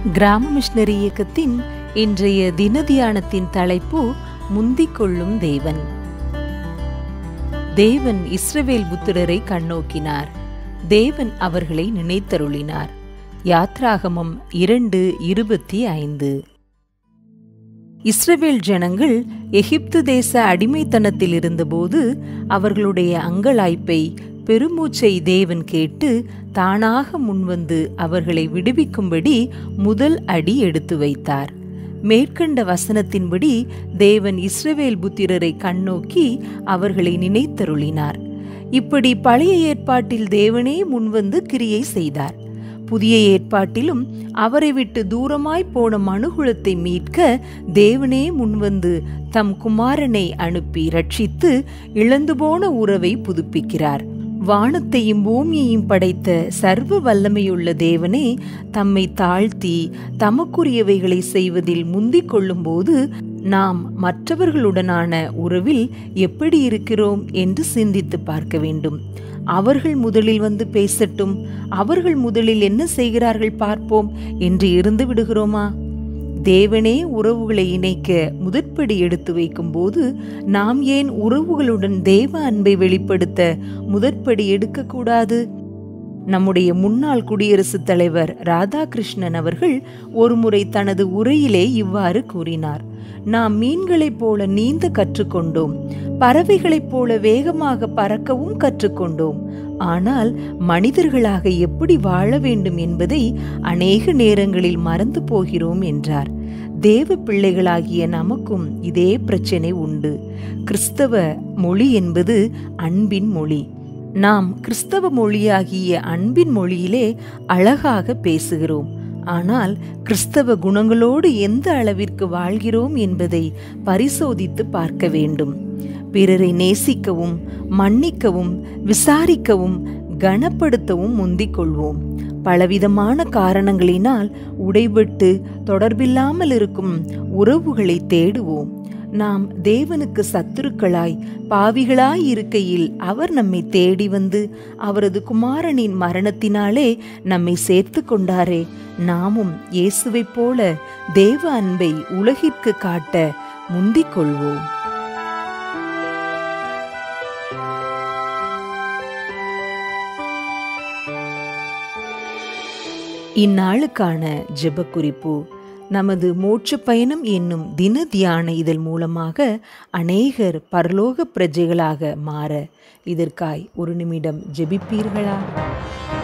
கிராம மிஷனரி இயக்கத்தின் இன்றைய தின தியானத்தின் தலைப்பு முந்திக் கொள்ளும் தேவன் தேவன் இஸ்ரவேல் புத்திரரை கண்ணோக்கினார் தேவன் அவர்களை நினைத்தருளினார் யாத்ராகமம் இரண்டு இருபத்தி ஐந்து இஸ்ரவேல் ஜனங்கள் எகிப்து தேச அடிமைத்தனத்தில் இருந்தபோது அவர்களுடைய அங்கலாய்ப்பை பெருமூச்சை தேவன் கேட்டு தானாக முன்வந்து அவர்களை விடுவிக்கும்படி முதல் அடி எடுத்து வைத்தார் மேற்கண்ட வசனத்தின்படி தேவன் இஸ்ரவேல் புத்திரரை கண்ணோக்கி அவர்களை நினைத்தருளினார் இப்படி பழைய ஏற்பாட்டில் தேவனே முன்வந்து கிரியை செய்தார் புதிய ஏற்பாட்டிலும் அவரை விட்டு தூரமாய் போன மனுகுலத்தை மீட்க தேவனே முன்வந்து தம் குமாரனை அனுப்பி ரட்சித்து இழந்து போன உறவை புதுப்பிக்கிறார் வானத்தையும் பூமியையும் படைத்த சர்வ வல்லமையுள்ள தேவனே தம்மை தாழ்த்தி தமக்குரியவைகளை செய்வதில் முந்திக் கொள்ளும்போது நாம் மற்றவர்களுடனான உறவில் எப்படி இருக்கிறோம் என்று சிந்தித்து பார்க்க வேண்டும் அவர்கள் முதலில் வந்து பேசட்டும் அவர்கள் முதலில் என்ன செய்கிறார்கள் பார்ப்போம் என்று இருந்து விடுகிறோமா தேவனே உறவுகளை இணைக்க முதற்படி எடுத்து வைக்கும்போது நாம் ஏன் உறவுகளுடன் தேவ அன்பை வெளிப்படுத்த முதற்படி எடுக்கக்கூடாது நம்முடைய முன்னாள் குடியரசுத் தலைவர் ராதாகிருஷ்ணன் அவர்கள் ஒருமுறை தனது உரையிலே இவ்வாறு கூறினார் நாம் மீன்களைப் போல நீந்த கற்றுக்கொண்டோம் பறவைகளைப் போல வேகமாக பறக்கவும் கற்றுக்கொண்டோம் ஆனால் மனிதர்களாக எப்படி வாழ வேண்டும் என்பதை அநேக நேரங்களில் மறந்து போகிறோம் என்றார் தேவ பிள்ளைகளாகிய நமக்கும் இதே பிரச்சனை உண்டு கிறிஸ்தவ மொழி என்பது அன்பின் மொழி நாம் கிறிஸ்தவ மொழியாகிய அன்பின் மொழியிலே அழகாக பேசுகிறோம் ஆனால் கிறிஸ்தவ குணங்களோடு எந்த அளவிற்கு வாழ்கிறோம் என்பதை பரிசோதித்து பார்க்க வேண்டும் பிறரை நேசிக்கவும் மன்னிக்கவும் விசாரிக்கவும் கனப்படுத்தவும் முந்திக் கொள்வோம் பலவிதமான காரணங்களினால் உடைபட்டு தொடர்பில்லாமல் இருக்கும் உறவுகளை தேடுவோம் நாம் தேவனுக்கு சத்துருக்களாய் பாவிகளாய் இருக்கையில் அவர் நம்மை தேடி வந்து அவரது குமாரனின் மரணத்தினாலே நம்மை சேர்த்து கொண்டாரே நாமும் இயேசுவைப் போல தேவ அன்பை உலகிற்கு காட்ட முந்திக் கொள்வோம் இந்நாளுக்கான ஜெப குறிப்பு நமது மோட்ச பயணம் என்னும் தின தியான இதழ் மூலமாக அநேகர் பரலோக பிரஜைகளாக மாற இதற்காய் ஒரு நிமிடம் ஜெபிப்பீர்களா